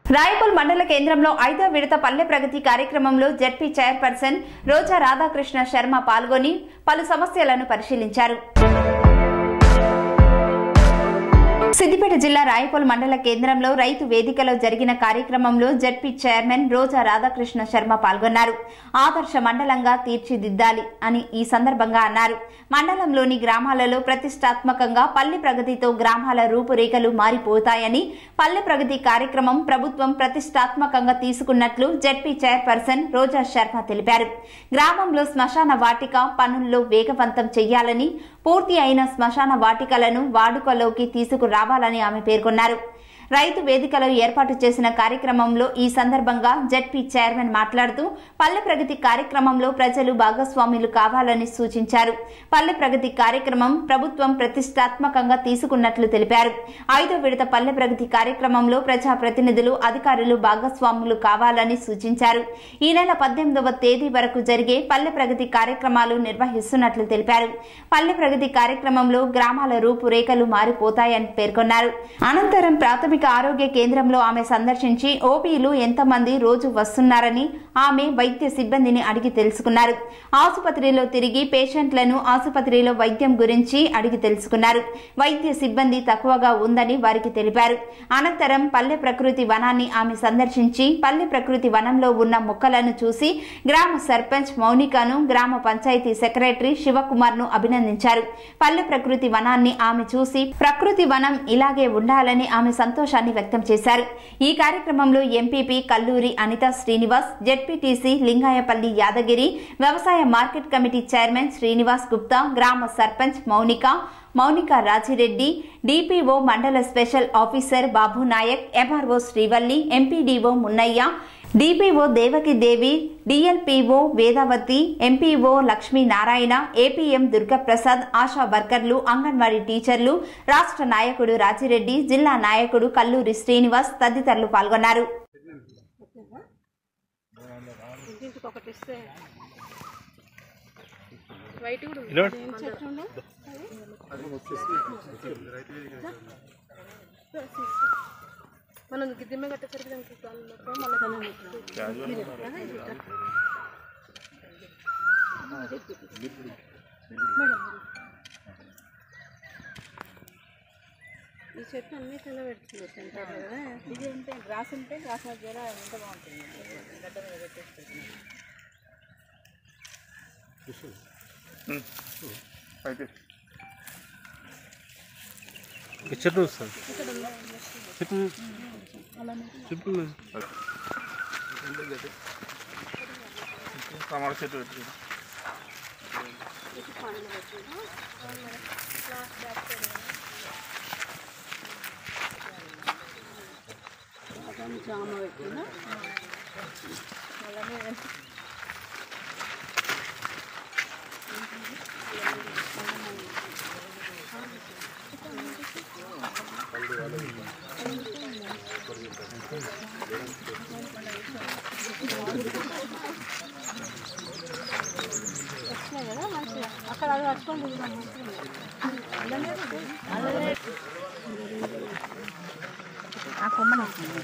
రాయపూల్ మండల కేంద్రంలో ఐదో విడత పల్లె ప్రగతి కార్యక్రమంలో జడ్పీ చైర్పర్సన్ రోజా రాధాకృష్ణ శర్మ పాల్గొని పలు సమస్యలను పరిశీలించారు సిద్దిపేట జిల్లా రాయపూల్ మండల కేంద్రంలో రైతు వేదికలో జరిగిన కార్యక్రమంలో జడ్పీ చైర్మన్ రోజా రాధాకృష్ణ శర్మ పాల్గొన్నారు ఆదర్శ మండలంగా తీర్చిదిద్దాలి అని ఈ సందర్భంగా అన్నారు మండలంలోని గ్రామాలలో ప్రతిష్టాత్మకంగా పల్లె ప్రగతితో గ్రామాల రూపురేఖలు మారిపోతాయని పల్లె ప్రగతి కార్యక్రమం ప్రభుత్వం ప్రతిష్టాత్మకంగా తీసుకున్నట్లు జడ్పీ చైర్పర్సన్ రోజా శర్మ తెలిపారు గ్రామంలో శ్మశాన వాటిక పనుల్లో వేగవంతం చేయాలని పూర్తి అయిన శ్మశాన వాటికలను వాడుకలోకి తీసుకురావాలని ఆమె పేర్కొన్నారు రైతు వేదికలో ఏర్పాటు చేసిన కార్యక్రమంలో ఈ సందర్భంగా జడ్పీ చైర్మన్ మాట్లాడుతూ పల్లె ప్రగతి కార్యక్రమంలో ప్రజలు భాగస్వాములు కావాలని సూచించారు పల్లె ప్రగతి కార్యక్రమం ప్రభుత్వం ప్రతిష్టాత్మకంగా తీసుకున్నట్లు తెలిపారు ఐదో విడత పల్లె ప్రగతి కార్యక్రమంలో ప్రజా ప్రతినిధులు అధికారులు భాగస్వాములు కావాలని సూచించారు ఈ నెల పద్దెనిమిదవ తేదీ వరకు జరిగే పల్లె ప్రగతి కార్యక్రమాలు నిర్వహిస్తున్నట్లు తెలిపారు పల్లె ప్రగతి కార్యక్రమంలో గ్రామాల రూపురేఖలు మారిపోతాయని పేర్కొన్నారు అనంతరం ప్రాథమిక ఆరోగ్య కేంద్రంలో ఆమె సందర్శించి ఓపీలు ఎంతమంది రోజు వస్తున్నారని ఆమె వైద్య సిబ్బందిని అడిగి తెలుసుకున్నారు ఆసుపత్రిలో తిరిగి పేషెంట్లను ఆసుపత్రిలో వైద్యం గురించి అడిగి తెలుసుకున్నారు వైద్య సిబ్బంది తక్కువగా ఉందని వారికి తెలిపారు అనంతరం పల్లె ప్రకృతి వనాన్ని ఆమె సందర్శించి పల్లె ప్రకృతి వనంలో ఉన్న మొక్కలను చూసి గ్రామ సర్పంచ్ మౌనికను గ్రామ పంచాయతీ సెక్రటరీ శివకుమార్ ను అభినందించారు పల్లె ప్రకృతి వనాన్ని ఆమె చూసి ప్రకృతి వనం ఇలాగే ఉండాలని ఆమె సంతోషాన్ని వ్యక్తం చేశారు ఈ కార్యక్రమంలో ఎంపీపీ కల్లూరి అనిత శ్రీనివాస్ జెడ్పీటీసీ లింగాయపల్లి యాదగిరి వ్యవసాయ market committee chairman Srinivas Gupta గ్రామ సర్పంచ్ మౌనిక మౌనిక రాజిరెడ్డి డిపిఓ మండల special officer Babu Nayak MRO Srivalli MPDO Munnayya DPO Devaki Devi DLPO Vedavathi MPO Lakshminarayana APM Durgaprasad Asha వర్కర్లు అంగన్వాడీ టీచర్లు రాష్ట్ర నాయకుడు రాజిరెడ్డి జిల్లా నాయకుడు కల్లూరి శ్రీనివాస్ తదితరులు పాల్గొన్నారు ఇంటికి ఒకటి ఇస్తే వైట్ కూడా ఉంది. ఇలా ఏం చెట్టు ఉండే? మనం గిద్దెమ్మ కట్టేసరికి దానికి గాలి మొత్తం మళ్ళీ ఈ చెట్టు అన్ని కింద పెడుతుంది సెంటర్లో కదా ఇది ఉంటే గ్రాస్ ఉంటే గ్రాస్ మధ్యలో ఎంత బాగుంటుంది గడ్డ మీద పెట్టేస్తుంది అయితే చెట్టు వస్తుంది చెట్టు చెట్టు టమాటా చెట్టు పెట్టు జామ పెట్టినా వచ్చినాయి కదా మంచిగా అక్కడ అది పట్టుకొని తిరిగినాం ఆ కొమ్మన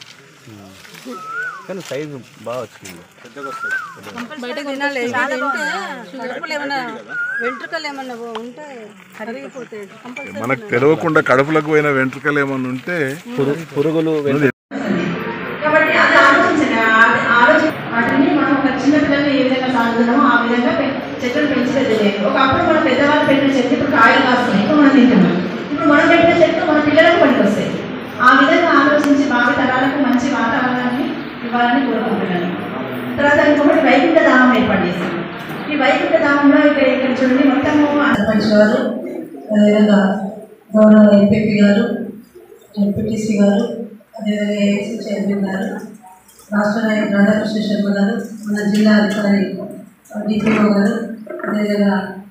కానీ సైజు బాగా వచ్చింది బయట తినాలి తింటే కడుపులో ఏమన్నా వెంట్రుకలు ఏమన్నా ఉంటే కరిగిపోతాయి కంపల్సరీ మనకు తెలియకుండా కడుపులకు పోయిన వెంట్రుకలు ఏమన్నా ఉంటే పురుగులు కాబట్టి అది ఆలోచించండి ఆ- ఆలోచి వాటిని మనం ఒక చిన్న పిల్లలు ఏ విధంగా సాగుతున్నామో ఆ విధంగా పె- చెట్లను పెంచిపెట్టలేదు ఒకప్పుడు మన పెద్దవాళ్ళు పెట్టిన చెట్లు ఇప్పుడు కాయలు కాస్తున్నాయి ఇప్పుడు మనం తింటున్నాం ఇప్పుడు మనం పెట్టిన చెట్లు మన పిల్లలకు పనికి వస్తాయి ఆ విధంగా ఆలోచించి భావి తరాలకు మంచి వాతావరణాన్ని ఇవ్వాలని కోరుకుంటున్నాను తర్వాత ఇంకొకటి వైకుంఠ ధామం ఏర్పాటు చేశాం ఈ వైకుంఠ ధామంలో ఇక్కడ ఇక్కడ చూడండి మొత్తము సర్పంచ్ గారు అదేవిధంగా గౌరవ ఎంపీపీ గారు ఎంపీటీసీ గారు అదేవిధంగా ఏఎస్సీ చైర్మన్ గారు రాష్ట్ర నాయకులు రాధాకృష్ణ శర్మ గారు మన జిల్లా అధికారి డిపిఓ గారు అదేవిధంగా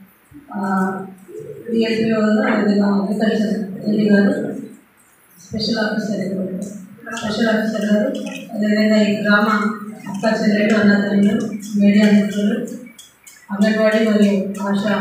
డిఎల్పిఓ గారు అదేవిధంగా అగ్రికల్చర్ ఎండి గారు స్పెషల్ ఆఫీసర్ స్పెషల్ ఆఫీసర్ గారు అదేవిధంగా ఈ గ్రామ అక్క చెల్లెలు అన్నతల్లు మీడియా మిత్రులు అంగన్వాడీ మరియు ఆశా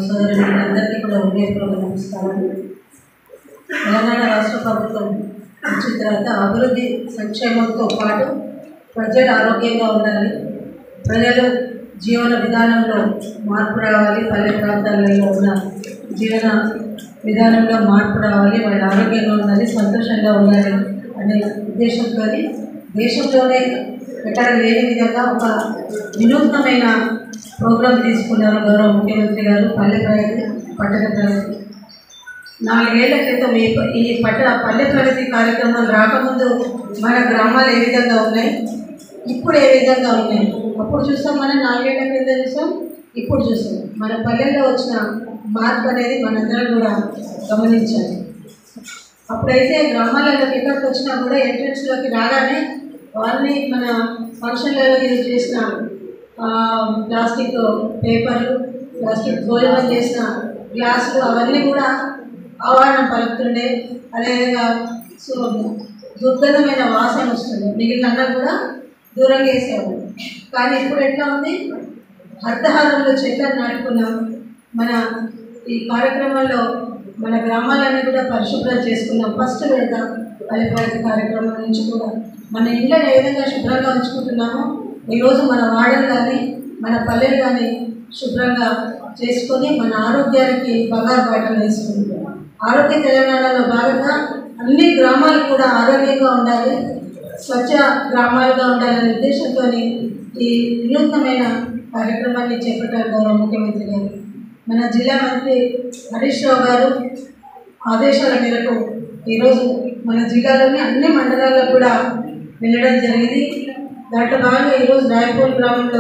సోదరులందరికీ కూడా ఉదయపూర్వక నమస్కారాలు తెలంగాణ రాష్ట్ర ప్రభుత్వం వచ్చిన తర్వాత అభివృద్ధి సంక్షేమంతో పాటు ప్రజలు ఆరోగ్యంగా ఉండాలి ప్రజలు జీవన విధానంలో మార్పు రావాలి పల్లె ప్రాంతాలలో ఉన్న జీవన విధానంలో మార్పు రావాలి వాళ్ళు ఆరోగ్యంగా ఉండాలి సంతోషంగా ఉండాలి అనే ఉద్దేశంతో దేశంలోనే ఎక్కడ లేని విధంగా ఒక వినూత్నమైన ప్రోగ్రాం తీసుకున్నారు గౌరవ ముఖ్యమంత్రి గారు పల్లె ప్రగతి పట్టణ ప్రగతి నాలుగేళ్ల క్రితం ఈ ఈ పట్ట పల్లె ప్రగతి కార్యక్రమం రాకముందు మన గ్రామాలు ఏ విధంగా ఉన్నాయి ఇప్పుడు ఏ విధంగా ఉన్నాయి అప్పుడు చూసాం మనం నాలుగేళ్ల క్రితం చూసాం ఇప్పుడు చూసాం మన పల్లెల్లో వచ్చిన మార్పు అనేది మనందరం కూడా గమనించాలి అప్పుడైతే గ్రామాలలోకి ఎక్కడికి వచ్చినా కూడా ఎంట్రన్స్లోకి రాగానే వాళ్ళని మన ఫంక్షన్లలో యూజ్ చేసిన ఆ, ప్లాస్టిక్ పేపర్లు ప్లాస్టిక్ భోజనం చేసిన గ్లాసులు అవన్నీ కూడా ఆవాహన పలుకుతుండే అదేవిధంగా సో దుర్గంధమైన వాసన వస్తుంది మిగిలిన అన్నం కూడా దూరంగా వేసేవాళ్ళు కానీ ఇప్పుడు ఎట్లా ఉంది హరితహారంలో చెట్లను నాటుకున్నాం మన ఈ కార్యక్రమంలో మన గ్రామాలన్నీ కూడా పరిశుభ్రం చేసుకున్నాం ఫస్ట్ విడత పల్లెపాటి కార్యక్రమం నుంచి కూడా మన ఇళ్ళని ఏ విధంగా శుభ్రంగా ఉంచుకుంటున్నామో ఈరోజు మన వాడలు కానీ మన పల్లెలు కానీ శుభ్రంగా చేసుకొని మన ఆరోగ్యానికి బంగారు బాటలు వేసుకుంటాం ఆరోగ్య తెలంగాణలో భాగంగా అన్ని గ్రామాలు కూడా ఆరోగ్యంగా ఉండాలి స్వచ్ఛ గ్రామాలుగా ఉండాలనే ఉద్దేశంతో ఈ వినూత్నమైన కార్యక్రమాన్ని చేపట్టారు గౌరవ ముఖ్యమంత్రి గారు మన జిల్లా మంత్రి హరీష్ రావు గారు ఆదేశాల మేరకు ఈరోజు మన జిల్లాలోని అన్ని మండలాల్లో కూడా వెళ్ళడం జరిగింది దాంట్లో భాగంగా ఈరోజు రాయపూర్ గ్రామంలో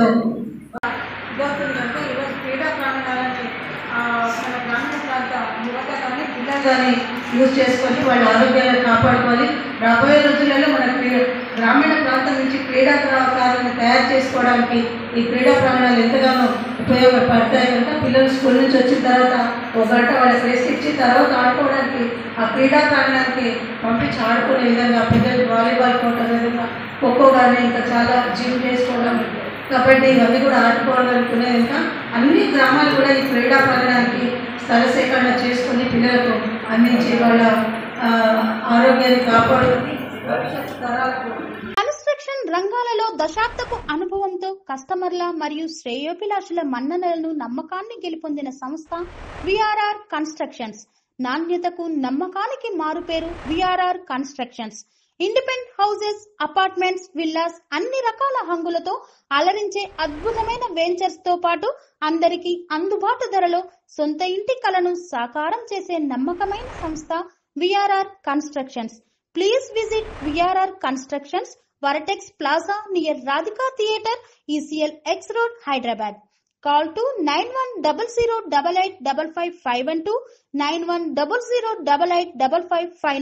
ఇదవుతుందంటే ఈరోజు క్రీడా ప్రాంగణాలని ఆ, మన గ్రామీణ ప్రాంత యువత కానీ పిల్లలు కానీ యూజ్ చేసుకొని వాళ్ళ ఆరోగ్యాలను కాపాడుకోవాలి రాబోయే రోజులలో మన క్రీడ గ్రామీణ ప్రాంతం నుంచి క్రీడాకారులను తయారు చేసుకోవడానికి ఈ క్రీడా ప్రాంగణాలు ఎంతగానో ఉపయోగపడతాయి కనుక పిల్లలు స్కూల్ నుంచి వచ్చిన తర్వాత ఒక గంట వాళ్ళకి రెస్ట్ ఇచ్చి తర్వాత ఆడుకోవడానికి ఆ క్రీడా ప్రాంగణానికి పంపించి ఆడుకునే విధంగా పిల్లలు వాలీబాల్ కోర్ట్ విధంగా ఖోఖో కానీ ఇంకా చాలా జిమ్ చేసుకోవడం కబడ్డీ ఇవన్నీ కూడా ఆడుకోవాలనుకునే ఇంకా అన్ని గ్రామాలు కూడా ఈ క్రీడా ప్రాంగణానికి స్థల సేకరణ చేసుకుని పిల్లలకు అందించి వాళ్ళ ఆ, ఆరోగ్యాన్ని కాపాడుకుని భవిష్యత్ తరాలకు కన్స్ట్రక్షన్ రంగాలలో దశాబ్దపు అనుభవంతో కస్టమర్ల మరియు శ్రేయోభిలాషుల మన్ననలను నమ్మకాన్ని గెలుపొందిన సంస్థ విఆర్ఆర్ కన్స్ట్రక్షన్స్ నాణ్యతకు నమ్మకానికి మారుపేరు VRR constructions independent houses apartments villas అన్ని రకాల హంగులతో అలరించే అద్భుతమైన వెంచర్స్ తో పాటు అందరికీ అందుబాటు ధరలో సొంత ఇంటి కలను సాకారం చేసే నమ్మకమైన సంస్థ VRR constructions Please visit VRR Constructions, Varatex Plaza near Radhika Theatre, ECL X Road, Hyderabad. Call to 9100885551 91008855